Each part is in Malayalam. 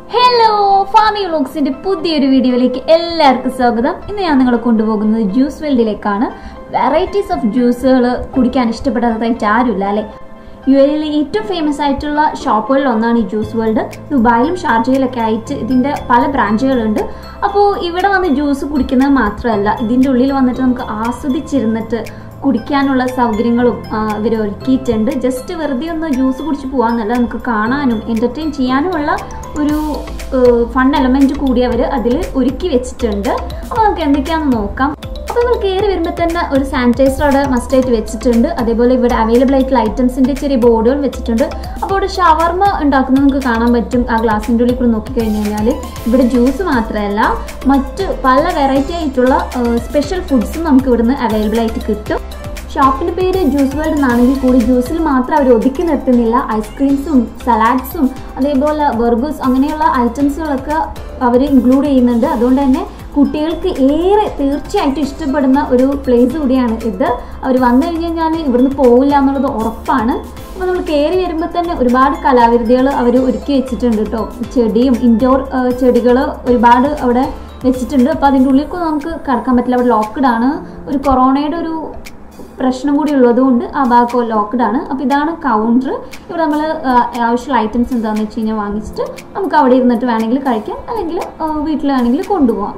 ഹലോ ഫാമി വ്ലോഗ്സിന്റെ പുതിയൊരു വീഡിയോയിലേക്ക് എല്ലാവർക്കും സ്വാഗതം ഇന്ന് ഞാൻ നിങ്ങളെ കൊണ്ടുപോകുന്നത് ജ്യൂസ് വേൾഡിലേക്കാണ് വെറൈറ്റീസ് ഓഫ് ജ്യൂസുകൾ കുടിക്കാൻ ഇഷ്ടപ്പെടാത്തതായിട്ട് ആരുമില്ല അല്ലെ യു എയിലെ ഏറ്റവും ഫേമസ് ആയിട്ടുള്ള ഷോപ്പുകളിൽ ഒന്നാണ് ഈ ജ്യൂസ് വേൾഡ് ദുബായിലും ഷാർജയിലൊക്കെ ആയിട്ട് ഇതിന്റെ പല ബ്രാഞ്ചുകളുണ്ട് അപ്പോൾ ഇവിടെ വന്ന് ജ്യൂസ് കുടിക്കുന്നത് മാത്രമല്ല ഇതിന്റെ ഉള്ളിൽ വന്നിട്ട് നമുക്ക് ആസ്വദിച്ചിരുന്നിട്ട് കുടിക്കാനുള്ള സൗകര്യങ്ങളും ഇവർ ഒരുക്കിയിട്ടുണ്ട് ജസ്റ്റ് വെറുതെ ഒന്ന് ജ്യൂസ് കുടിച്ച് പോകാമെന്നല്ല നമുക്ക് കാണാനും എൻ്റർടൈൻ ചെയ്യാനുമുള്ള ഒരു ഫൺ എലമെൻറ്റ് കൂടി അവർ അതിൽ ഒരുക്കി വെച്ചിട്ടുണ്ട് അപ്പോൾ നമുക്ക് എന്തൊക്കെയാണെന്ന് നോക്കാം അപ്പോൾ നമ്മൾ കയറി വരുമ്പോൾ തന്നെ ഒരു സാനിറ്റൈസർ അവിടെ മസ്റ്റായിട്ട് വെച്ചിട്ടുണ്ട് അതേപോലെ ഇവിടെ അവൈലബിൾ ആയിട്ടുള്ള ഐറ്റംസിൻ്റെ ചെറിയ ബോർഡുകൾ വെച്ചിട്ടുണ്ട് അപ്പോൾ ഇവിടെ ഷവർമ ഉണ്ടാക്കുന്നത് നമുക്ക് കാണാൻ പറ്റും ആ ഗ്ലാസിൻ്റെ ഉള്ളിൽ കൂടി നോക്കിക്കഴിഞ്ഞ് കഴിഞ്ഞാൽ ഇവിടെ ജ്യൂസ് മാത്രമല്ല മറ്റ് പല വെറൈറ്റി ആയിട്ടുള്ള സ്പെഷ്യൽ ഫുഡ്സും നമുക്ക് ഇവിടുന്ന് അവൈലബിൾ ആയിട്ട് കിട്ടും ഷോപ്പിന്റെ പേര് ജ്യൂസ് വേൾഡ് എന്നാണെങ്കിൽ കൂടി ജ്യൂസിൽ മാത്രം അവർ ഒതുക്കി നിർത്തുന്നില്ല ഐസ്ക്രീംസും സലാഡ്സും അതേപോലെ ബർഗേഴ്സ് അങ്ങനെയുള്ള ഐറ്റംസുകളൊക്കെ അവർ ഇൻക്ലൂഡ് ചെയ്യുന്നുണ്ട് അതുകൊണ്ട് തന്നെ കുട്ടികൾക്ക് ഏറെ തീർച്ചയായിട്ടും ഇഷ്ടപ്പെടുന്ന ഒരു പ്ലേസ് കൂടിയാണ് ഇത് അവർ വന്നു കഴിഞ്ഞ് കഴിഞ്ഞാൽ ഇവിടുന്ന് പോവില്ല എന്നുള്ളത് ഉറപ്പാണ് അപ്പോൾ നമ്മൾ കയറി വരുമ്പോൾ തന്നെ ഒരുപാട് കലാവിരുതികൾ അവർ ഒരുക്കി വെച്ചിട്ടുണ്ട് കേട്ടോ ചെടിയും ഇൻഡോർ ചെടികൾ ഒരുപാട് അവിടെ വെച്ചിട്ടുണ്ട് അപ്പോൾ അതിൻ്റെ ഉള്ളിലേക്ക് നമുക്ക് കടക്കാൻ പറ്റില്ല അവിടെ ലോക്ക്ഡ് ആണ് ഒരു കൊറോണയുടെ ഒരു പ്രശ്നം കൂടി ഉള്ളതുകൊണ്ട് ആ ഭാഗം ലോക്ക്ഡ് ആണ് അപ്പോൾ ഇതാണ് കൗണ്ടർ ഇവിടെ നമ്മൾ ആവശ്യമുള്ള ഐറ്റംസ് എന്താണെന്ന് വെച്ച് കഴിഞ്ഞാൽ വാങ്ങിച്ചിട്ട് നമുക്ക് അവിടെ ഇരുന്നിട്ട് വേണമെങ്കിൽ കഴിക്കാം അല്ലെങ്കിൽ വീട്ടിലാണെങ്കിൽ കൊണ്ടുപോകാം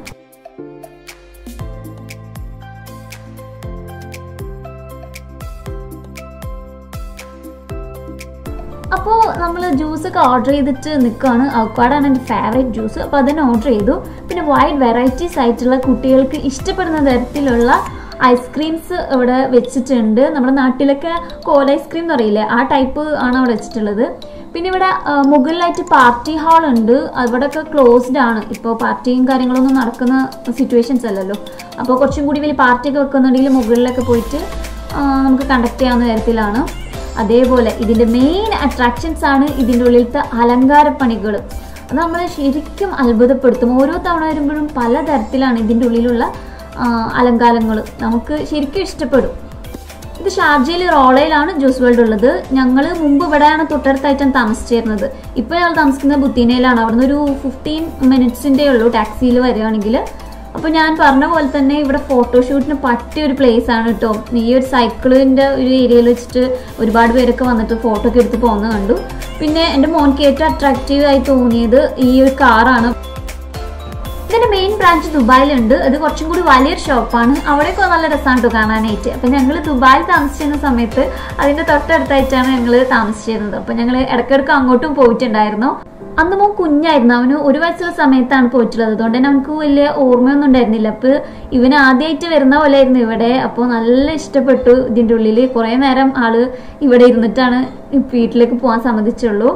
അപ്പോൾ നമ്മൾ ജ്യൂസൊക്കെ ഓർഡർ ചെയ്തിട്ട് നിൽക്കുകയാണ് അവക്കാടാണ് എൻ്റെ ഫേവറേറ്റ് ജ്യൂസ് അപ്പോൾ അതന്നെ ഓർഡർ ചെയ്തു പിന്നെ വൈഡ് വെറൈറ്റീസ് ആയിട്ടുള്ള കുട്ടികൾക്ക് ഇഷ്ടപ്പെടുന്ന തരത്തിലുള്ള ഐസ്ക്രീംസ് ഇവിടെ വെച്ചിട്ടുണ്ട് നമ്മുടെ നാട്ടിലൊക്കെ കോല ഐസ്ക്രീം എന്ന് പറയില്ലേ ആ ടൈപ്പ് ആണ് അവിടെ വെച്ചിട്ടുള്ളത് പിന്നെ ഇവിടെ മുകളിലായിട്ട് പാർട്ടി ഹാൾ ഉണ്ട് അവിടെയൊക്കെ ക്ലോസ്ഡ് ആണ് ഇപ്പോൾ പാർട്ടിയും കാര്യങ്ങളൊന്നും നടക്കുന്ന സിറ്റുവേഷൻസ് അല്ലല്ലോ അപ്പോൾ കുറച്ചും കൂടി വലിയ പാർട്ടിയൊക്കെ വെക്കുന്നുണ്ടെങ്കിൽ മുകളിലൊക്കെ പോയിട്ട് നമുക്ക് കണ്ടക്ട് ചെയ്യാവുന്ന തരത്തിലാണ് അതേപോലെ ഇതിൻ്റെ മെയിൻ അട്രാക്ഷൻസ് ആണ് ഇതിൻ്റെ ഉള്ളിലത്തെ അലങ്കാരപ്പണികൾ അത് നമ്മളെ ശരിക്കും അത്ഭുതപ്പെടുത്തും ഓരോ തവണ വരുമ്പോഴും പലതരത്തിലാണ് ഇതിൻ്റെ ഉള്ളിലുള്ള അലങ്കാരങ്ങൾ നമുക്ക് ശരിക്കും ഇഷ്ടപ്പെടും ഇത് ഷാർജയിൽ റോളയിലാണ് ജ്യൂസ് വേൾഡ് ഉള്ളത് ഞങ്ങൾ മുമ്പ് ഇവിടെയാണ് തൊട്ടടുത്തായിട്ടാണ് താമസിച്ചിരുന്നത് ഇപ്പോൾ ഞങ്ങൾ താമസിക്കുന്നത് ബുത്തീനയിലാണ് അവിടുന്ന് ഒരു ഫിഫ്റ്റീൻ മിനിറ്റ്സിൻ്റെ ഉള്ളൂ ടാക്സിയിൽ വരികയാണെങ്കിൽ അപ്പോൾ ഞാൻ പറഞ്ഞ പോലെ തന്നെ ഇവിടെ ഫോട്ടോഷൂട്ടിന് പറ്റിയ ഒരു പ്ലേസ് ആണ് കേട്ടോ ഈ ഒരു സൈക്കിളിൻ്റെ ഒരു ഏരിയയിൽ വെച്ചിട്ട് ഒരുപാട് പേരൊക്കെ വന്നിട്ട് ഫോട്ടോ ഒക്കെ എടുത്ത് പോകുന്നത് കണ്ടു പിന്നെ എൻ്റെ മോൻക്ക് ഏറ്റവും അട്രാക്റ്റീവ് ആയി തോന്നിയത് ഈ ഒരു കാറാണ് ഇതിന്റെ മെയിൻ ബ്രാഞ്ച് ദുബായിലുണ്ട് അത് കുറച്ചും കൂടി വലിയൊരു ഷോപ്പാണ് അവിടെയൊക്കെ നല്ല രസമാണ് കേട്ടോ കാണാനായിട്ട് അപ്പം ഞങ്ങൾ ദുബായിൽ താമസിച്ചിരുന്ന സമയത്ത് അതിന്റെ തൊട്ടടുത്തായിട്ടാണ് ഞങ്ങൾ താമസിച്ചിരുന്നത് അപ്പം ഞങ്ങൾ ഇടയ്ക്കിടയ്ക്ക് അങ്ങോട്ടും പോയിട്ടുണ്ടായിരുന്നു അന്ന് മോൻ കുഞ്ഞായിരുന്നു അവന് ഒരു വയസ്സുള്ള സമയത്താണ് പോയിട്ടുള്ളത് അതുകൊണ്ട് തന്നെ നമുക്ക് വലിയ ഓർമ്മയൊന്നും ഉണ്ടായിരുന്നില്ല അപ്പോൾ ഇവന് ആദ്യമായിട്ട് വരുന്ന പോലെ ആയിരുന്നു ഇവിടെ അപ്പോൾ നല്ല ഇഷ്ടപ്പെട്ടു ഇതിൻ്റെ ഉള്ളിൽ കുറേ നേരം ആള് ഇവിടെ ഇരുന്നിട്ടാണ് വീട്ടിലേക്ക് പോകാൻ സമ്മതിച്ചുള്ളൂ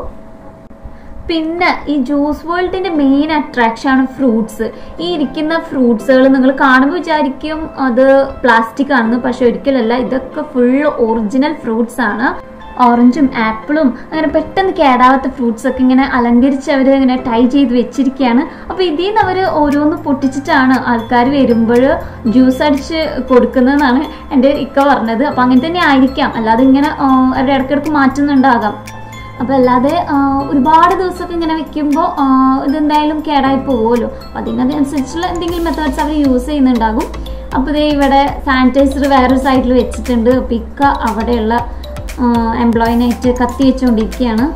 പിന്നെ ഈ ജ്യൂസ് വേൾഡിന്റെ മെയിൻ അട്രാക്ഷൻ ആണ് ഫ്രൂട്ട്സ് ഈ ഇരിക്കുന്ന ഫ്രൂട്ട്സുകൾ നിങ്ങൾ കാണുമ്പോൾ വിചാരിക്കും അത് പ്ലാസ്റ്റിക് ആണെന്ന് പക്ഷെ ഒരിക്കലല്ല ഇതൊക്കെ ഫുൾ ഒറിജിനൽ ഫ്രൂട്ട്സ് ആണ് ഓറഞ്ചും ആപ്പിളും അങ്ങനെ പെട്ടെന്ന് കേടാവാത്ത ഫ്രൂട്ട്സ് ഒക്കെ ഇങ്ങനെ അലങ്കരിച്ച് അവർ ഇങ്ങനെ ടൈ ചെയ്ത് വെച്ചിരിക്കുകയാണ് അപ്പോൾ ഇതിൽ നിന്ന് അവർ ഓരോന്ന് പൊട്ടിച്ചിട്ടാണ് ആൾക്കാർ വരുമ്പോൾ ജ്യൂസ് അടിച്ച് കൊടുക്കുന്നതെന്നാണ് എൻ്റെ ഇക്ക പറഞ്ഞത് അപ്പോൾ അങ്ങനെ തന്നെ ആയിരിക്കാം അല്ലാതെ ഇങ്ങനെ അവരുടെ ഇടയ്ക്കിടയ്ക്ക് മാറ്റുന്നുണ്ടാകാം അപ്പോൾ അല്ലാതെ ഒരുപാട് ദിവസമൊക്കെ ഇങ്ങനെ വെക്കുമ്പോൾ ഇതെന്തായാലും കേടായി പോകുമല്ലോ അപ്പം അതിനനുസരിച്ചുള്ള എന്തെങ്കിലും മെത്തേഡ്സ് അവർ യൂസ് ചെയ്യുന്നുണ്ടാകും അപ്പോൾ ഇതേ ഇവിടെ സാനിറ്റൈസർ വേറൊരു സൈഡിൽ വെച്ചിട്ടുണ്ട് അപ്പോൾ ഇക്ക അവിടെയുള്ള എംപ്ലോയിനായിട്ട് കത്തി വെച്ചുകൊണ്ടിരിക്കുകയാണ്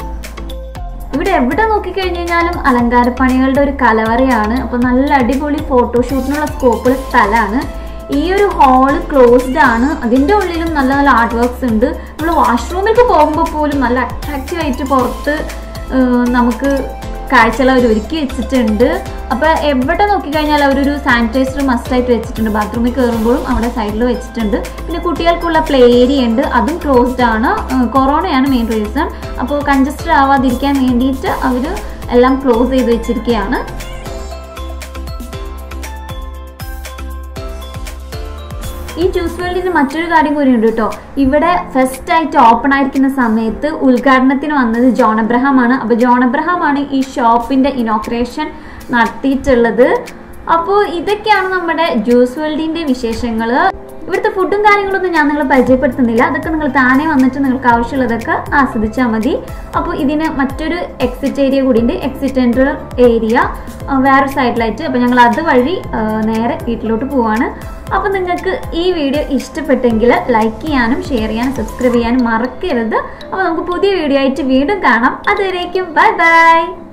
ഇവിടെ എവിടെ നോക്കിക്കഴിഞ്ഞ് കഴിഞ്ഞാലും അലങ്കാരപ്പണികളുടെ ഒരു കലവറയാണ് അപ്പോൾ നല്ല അടിപൊളി ഫോട്ടോഷൂട്ടിനുള്ള സ്കോപ്പുള്ള സ്ഥലമാണ് ഈ ഒരു ഹാള് ക്ലോസ്ഡ് ആണ് അതിൻ്റെ ഉള്ളിലും നല്ല നല്ല ആർട്ട് വർക്ക്സ് ഉണ്ട് നമ്മൾ വാഷ്റൂമിലേക്ക് പോകുമ്പോൾ പോലും നല്ല അട്രാക്റ്റീവ് ആയിട്ട് പുറത്ത് നമുക്ക് കാഴ്ചകൾ അവർ ഒരുക്കി വെച്ചിട്ടുണ്ട് അപ്പോൾ എവിടെ നോക്കിക്കഴിഞ്ഞാൽ അവരൊരു സാനിറ്റൈസർ മസ്റ്റായിട്ട് വെച്ചിട്ടുണ്ട് ബാത്റൂമിൽ കയറുമ്പോഴും അവിടെ സൈഡിൽ വെച്ചിട്ടുണ്ട് പിന്നെ കുട്ടികൾക്കുള്ള പ്ലേ ഏരിയ ഉണ്ട് അതും ക്ലോസ്ഡ് ആണ് കൊറോണയാണ് മെയിൻ റീസൺ അപ്പോൾ കൺജസ്റ്റഡ് ആവാതിരിക്കാൻ വേണ്ടിയിട്ട് അവർ എല്ലാം ക്ലോസ് ചെയ്ത് വെച്ചിരിക്കുകയാണ് ഈ ജ്യൂസ് വേൾഡിന് മറ്റൊരു കാര്യം കൂടി ഉണ്ട് കേട്ടോ ഇവിടെ ഫസ്റ്റ് ആയിട്ട് ഓപ്പൺ ആയിരിക്കുന്ന സമയത്ത് ഉദ്ഘാടനത്തിന് വന്നത് ജോൺ അബ്രഹാം ആണ് അപ്പോൾ ജോൺ അബ്രഹാം ആണ് ഈ ഷോപ്പിന്റെ ഇനോഗ്രേഷൻ നടത്തിയിട്ടുള്ളത് അപ്പോൾ ഇതൊക്കെയാണ് നമ്മുടെ ജ്യൂസ് വേൾഡിന്റെ വിശേഷങ്ങൾ ഇവിടുത്തെ ഫുഡും കാര്യങ്ങളൊന്നും ഞാൻ നിങ്ങളെ പരിചയപ്പെടുത്തുന്നില്ല അതൊക്കെ നിങ്ങൾ താനേ വന്നിട്ട് നിങ്ങൾക്ക് ആവശ്യമുള്ളതൊക്കെ ആസ്വദിച്ചാൽ മതി അപ്പോൾ ഇതിന് മറ്റൊരു എക്സിറ്റ് ഏരിയ കൂടി ഉണ്ട് എക്സിറ്റ് എൻട്രർ ഏരിയ വേറെ സൈഡിലായിട്ട് അപ്പോൾ ഞങ്ങൾ അതുവഴി ആ, നേരെ വീട്ടിലോട്ട് പോവാണ് അപ്പോൾ നിങ്ങൾക്ക് ഈ വീഡിയോ ഇഷ്ടപ്പെട്ടെങ്കിൽ ലൈക്ക് ചെയ്യാനും ഷെയർ ചെയ്യാനും സബ്സ്ക്രൈബ് ചെയ്യാനും മറക്കരുത് അപ്പോൾ നമുക്ക് പുതിയ വീഡിയോ ആയിട്ട് വീണ്ടും കാണാം അതുവരേക്കും ബൈ ബൈ